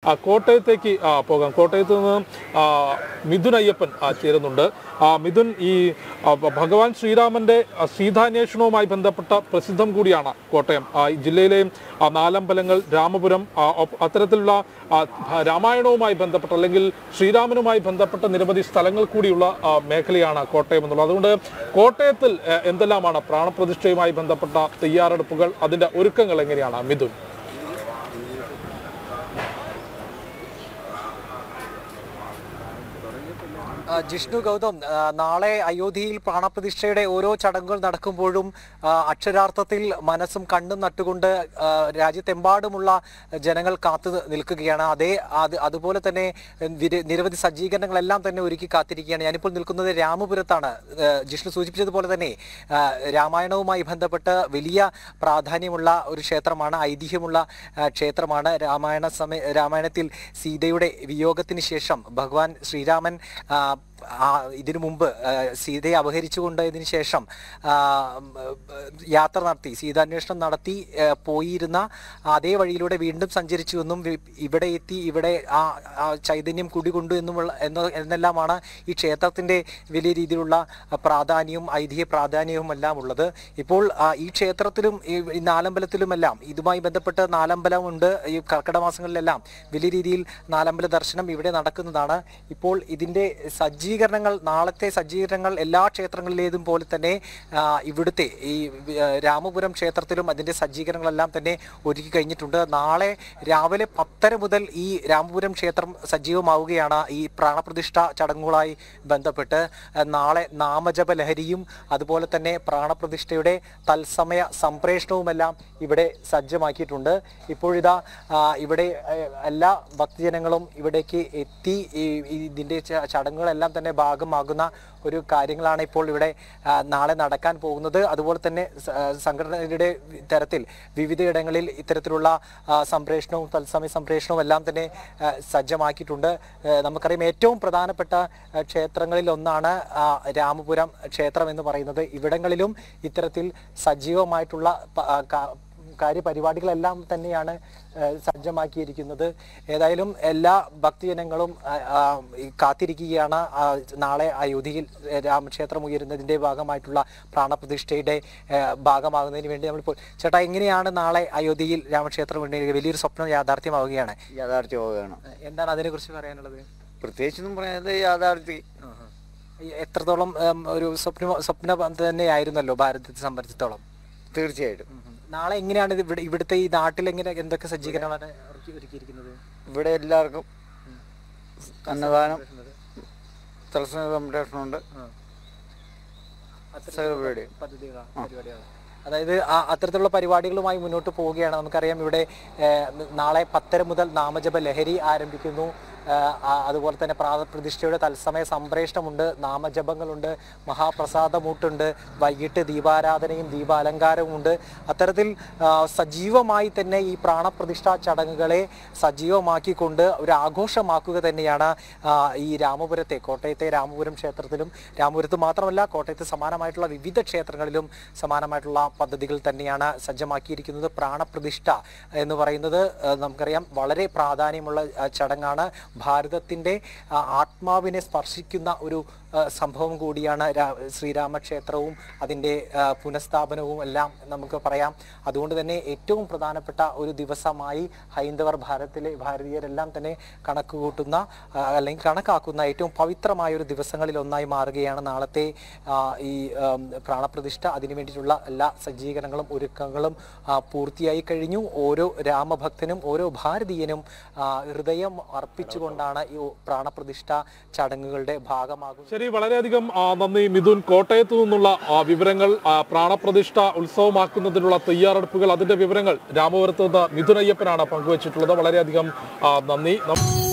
ആ, കോട്ടയത്തേക്ക് ആ, പോകാം കോട്ടയത്ത് നിന്ന് ആ, മിഥുൻ അയ്യപ്പൻ ആ, ചേരുന്നുണ്ട് ആ, മിഥുൻ ഈ ആ, ഭ- ഭഗവാൻ ശ്രീരാമന്റെ ആ, സീതാന്വേഷണവുമായി ബന്ധപ്പെട്ട പ്രസിദ്ധം കൂടിയാണ് കോട്ടയം ആ, ഈ ജില്ലയിലെ ആ, നാലമ്പലങ്ങൾ രാമപുരം ആ, ഒപ്പ് അത്തരത്തിലുള്ള ആ, ഭ- രാമായണവുമായി ബന്ധപ്പെട്ട അല്ലെങ്കിൽ ശ്രീരാമനുമായി ബന്ധപ്പെട്ട നിരവധി സ്ഥലങ്ങൾ കൂടിയുള്ള ആ, മേഖലയാണ് കോട്ടയം എന്നുള്ളത് അതുകൊണ്ട് കോട്ടയത്തിൽ ആ, എന്തെല്ലാമാണ് പ്രാണപ്രതിഷ്ഠയുമായി ബന്ധപ്പെട്ട തയ്യാറെടുപ്പുകൾ അതിന്റെ ഒരുക്കങ്ങൾ എങ്ങനെയാണ് മിഥുൻ ആ, ജിഷ്ണു ഗൗതം ആ, നാളെ അയോധ്യയിൽ പ്രാണപ്രതിഷ്ഠയുടെ ഓരോ ചടങ്ങുകൾ നടക്കുമ്പോഴും ആ, അക്ഷരാർത്ഥത്തിൽ മനസ്സും കണ്ണും നട്ടുകൊണ്ട് ആ, രാജ്യത്തെമ്പാടുമുള്ള ജനങ്ങൾ കാത്തു നിൽക്കുകയാണ് അതേ അത് അതുപോലെ തന്നെ നിര- നിരവധി സജ്ജീകരണങ്ങളെല്ലാം തന്നെ ഒരുക്കി കാത്തിരിക്കുകയാണ് ഞാനിപ്പോൾ നിൽക്കുന്നത് രാമപുരത്താണ് ആ, ജിഷ്ണു സൂചിപ്പിച്ചതുപോലെ തന്നെ ആ, രാമായണവുമായി ബന്ധപ്പെട്ട് വലിയ പ്രാധാന്യമുള്ള ഒരു ക്ഷേത്രമാണ് ഐതിഹ്യമുള്ള ആ, ക്ഷേത്രമാണ് രാമായണ സമയ രാമായണത്തിൽ സീതയുടെ വിയോഗത്തിന് ശേഷം ഭഗവാൻ ശ്രീരാമൻ ആ, ആ, ഇതിനു മുമ്പ് ആ, സീതയെ അപഹരിച്ചു കൊണ്ടതിന് ശേഷം ആ, ഉം, യാത്ര നടത്തി സീതാന്വേഷണം നടത്തി ആ, പോയിരുന്ന അതേ വഴിയിലൂടെ വീണ്ടും സഞ്ചരിച്ചു എന്നും വി- ഇവിടെ എത്തി ഇവിടെ ആ ആ ചൈതന്യം കുടികൊണ്ടു എന്നുമുള്ള എന്ന എന്നെല്ലാമാണ് ഈ ക്ഷേത്രത്തിന്റെ വലിയ രീതിയിലുള്ള പ്രാധാന്യവും ഐതിഹ്യ പ്രാധാന്യവും എല്ലാം ഉള്ളത് ഇപ്പോൾ ആ, ഈ ക്ഷേത്രത്തിലും ഈ ഈ നാലമ്പലത്തിലുമെല്ലാം ഇതുമായി ബന്ധപ്പെട്ട് നാലമ്പലമുണ്ട് ഈ കർക്കിടക മാസങ്ങളിലെല്ലാം വലിയ രീതിയിൽ നാലമ്പല ദർശനം ഇവിടെ നടക്കുന്നതാണ് ഇപ്പോൾ ഇതിന്റെ സജ്ജീകരണങ്ങൾ നാളത്തെ സജ്ജീകരണങ്ങൾ എല്ലാ ക്ഷേത്രങ്ങളിലേതും പോലെ തന്നെ ആ, ഇവിടുത്തെ ഈ ആ, രാമപുരം ക്ഷേത്രത്തിലും അതിന്റെ സജ്ജീകരണങ്ങളെല്ലാം തന്നെ ഒരുക്കി കഴിഞ്ഞിട്ടുണ്ട് നാളെ രാവിലെ പത്തര മുതൽ ഈ രാമപുരം ക്ഷേത്രം സജീവമാവുകയാണ് ഈ പ്രാണപ്രതിഷ്ഠ ചടങ്ങുകളായി ബന്ധപ്പെട്ട് ആ, നാളെ നാമജപ ലഹരിയും അതുപോലെ തന്നെ പ്രാണപ്രതിഷ്ഠയുടെ തത്സമയ സംപ്രേഷണവുമെല്ലാം ഇവിടെ സജ്ജമാക്കിയിട്ടുണ്ട് ഇപ്പോഴിതാ ആ, ഇവിടെ ആ, എല്ലാ ഭക്തജനങ്ങളും ഇവിടേക്ക് എത്തി ഈ ഈ ഇതിൻ്റെ ച- ചടങ്ങുകളെല്ലാം തന്നെ ഭാഗമാകുന്ന ഒരു കാര്യങ്ങളാണ് ഇപ്പോൾ ഇവിടെ ആ, നാളെ നടക്കാൻ പോകുന്നത് അതുപോലെ തന്നെ സ- ആ, സംഘടനയുടെ തരത്തിൽ വിവിധയിടങ്ങളിൽ ഇത്തരത്തിലുള്ള ആ, സംപ്രേഷണവും തത്സമയ സംപ്രേഷണവും എല്ലാം തന്നെ ആ, സജ്ജമാക്കിയിട്ടുണ്ട് ആ, നമുക്കറിയാം ഏറ്റവും പ്രധാനപ്പെട്ട ആ, ക്ഷേത്രങ്ങളിൽ ഒന്നാണ് ആ, രാമപുരം ക്ഷേത്രം എന്ന് പറയുന്നത് ഇവിടങ്ങളിലും ഇത്തരത്തിൽ സജീവമായിട്ടുള്ള പ- ആ, കാ- കാര്യപരിപാടികളെല്ലാം തന്നെയാണ് ആ, സജ്ജമാക്കിയിരിക്കുന്നത് ഏതായാലും എല്ലാ ഭക്തജനങ്ങളും ആ, ആ, ഈ കാത്തിരിക്കുകയാണ് ആ, നാളെ അയോധ്യയിൽ രാമക്ഷേത്രം ഉയരുന്നതിന്റെ ഭാഗമായിട്ടുള്ള പ്രാണപ്രതിഷ്ഠയുടെ ആ, ഭാഗമാകുന്നതിന് വേണ്ടി നമ്മളിപ്പോൾ ചേട്ടാ എങ്ങനെയാണ് നാളെ അയോധ്യയിൽ രാമക്ഷേത്രം ഉണ്ടെങ്കിൽ വലിയൊരു സ്വപ്നം യാഥാർത്ഥ്യമാവുകയാണ് യാഥാർത്ഥ്യമാവുകയാണ് എന്താണ് അതിനെക്കുറിച്ച് പറയാനുള്ളത് പ്രത്യേകിച്ചൊന്നും പറയാതെ യാഥാർത്ഥ്യം ഈ എത്രത്തോളം ഉം, ഒരു സ്വപ്ന സ്വപ്ന തന്നെയായിരുന്നല്ലോ ഭാരതത്തെ സംബന്ധിച്ചിടത്തോളം തീർച്ചയായിട്ടും നാളെ എങ്ങനെയാണ് ഇത് ഇവിടെ ഇവിടുത്തെ ഈ നാട്ടിൽ എങ്ങനെ എന്തൊക്കെ സജ്ജീകരണമാണ് ഒരുക്കി- ഒരുക്കിയിരിക്കുന്നത് ഇവിടെ എല്ലാവർക്കും അന്നദാനം തത്സമയ സംരക്ഷണമുണ്ട് സകല പരിപാടിയും. പദ്ധതികളാ പരിപാടികളാ അതായത് ആ അത്തരത്തിലുള്ള പരിപാടികളുമായി മുന്നോട്ട് പോവുകയാണ് നമുക്കറിയാം ഇവിടെ ഏഹ്, നാളെ പത്തര മുതൽ നാമജപ ലഹരി ആരംഭിക്കുന്നു ഏഹ്, ആ- അതുപോലെ തന്നെ പ്രാതപ്രതിഷ്ഠയുടെ തത്സമയ സംപ്രേഷണമുണ്ട് നാമജപങ്ങളുണ്ട് മഹാപ്രസാദമൂട്ടുണ്ട് വൈകിട്ട് ദീപാരാധനയും ദീപാലങ്കാരവും ഉണ്ട് അത്തരത്തിൽ ആ, സജീവമായി തന്നെ ഈ പ്രാണപ്രതിഷ്ഠാ ചടങ്ങുകളെ സജീവമാക്കിക്കൊണ്ട് ഒരു ആഘോഷമാക്കുക തന്നെയാണ് ആ, ഈ രാമപുരത്തെ കോട്ടയത്തെ രാമപുരം ക്ഷേത്രത്തിലും രാമപുരത്ത് മാത്രമല്ല കോട്ടയത്ത് സമാനമായിട്ടുള്ള വിവിധ ക്ഷേത്രങ്ങളിലും സമാനമായിട്ടുള്ള പദ്ധതികൾ തന്നെയാണ് സജ്ജമാക്കിയിരിക്കുന്നത് പ്രാണപ്രതിഷ്ഠ എന്ന് പറയുന്നത് ആ, നമുക്കറിയാം വളരെ പ്രാധാന്യമുള്ള ആ, ചടങ്ങാണ് ഭാരതത്തിൻ്റെ ആ, ആത്മാവിനെ സ്പർശിക്കുന്ന ഒരു ആ, സംഭവം കൂടിയാണ് രാ- ശ്രീരാമക്ഷേത്രവും അതിൻ്റെ ആ, പുനഃസ്ഥാപനവും എല്ലാം നമുക്ക് പറയാം അതുകൊണ്ട് തന്നെ ഏറ്റവും പ്രധാനപ്പെട്ട ഒരു ദിവസമായി ഹൈന്ദവർ ഭാരതത്തിലെ ഭാരതീയരെല്ലാം തന്നെ കണക്ക് കൂട്ടുന്ന ആ, അല്ലെങ്കിൽ കണക്കാക്കുന്ന ഏറ്റവും പവിത്രമായ ഒരു ദിവസങ്ങളിൽ ഒന്നായി മാറുകയാണ് നാളത്തെ ആ, ഈ ആം, പ്രാണപ്രതിഷ്ഠ അതിനു വേണ്ടിയിട്ടുള്ള എല്ലാ സജ്ജീകരണങ്ങളും ഒരുക്കങ്ങളും ആ, പൂർത്തിയായി കഴിഞ്ഞു ഓരോ രാമഭക്തനും ഓരോ ഭാരതീയനും ആ, ഹൃദയം അർപ്പിച്ചുകൊണ്ടാണ് ഈ പ്രാണപ്രതിഷ്ഠ ചടങ്ങുകളുടെ ഭാഗമാകുന്നത് ശരി വളരെയധികം ആ, നന്ദി മിഥുൻ കോട്ടയത്തു നിന്നുള്ള ആ, വിവരങ്ങൾ ആ, പ്രാണപ്രതിഷ്ഠ ഉത്സവമാക്കുന്നതിനുള്ള തയ്യാറെടുപ്പുകൾ അതിന്റെ വിവരങ്ങൾ രാമപുരത്ത് നിന്ന് മിഥുൻ അയ്യപ്പനാണ് പങ്കുവച്ചിട്ടുള്ളത് വളരെയധികം ആ, നന്ദി നം-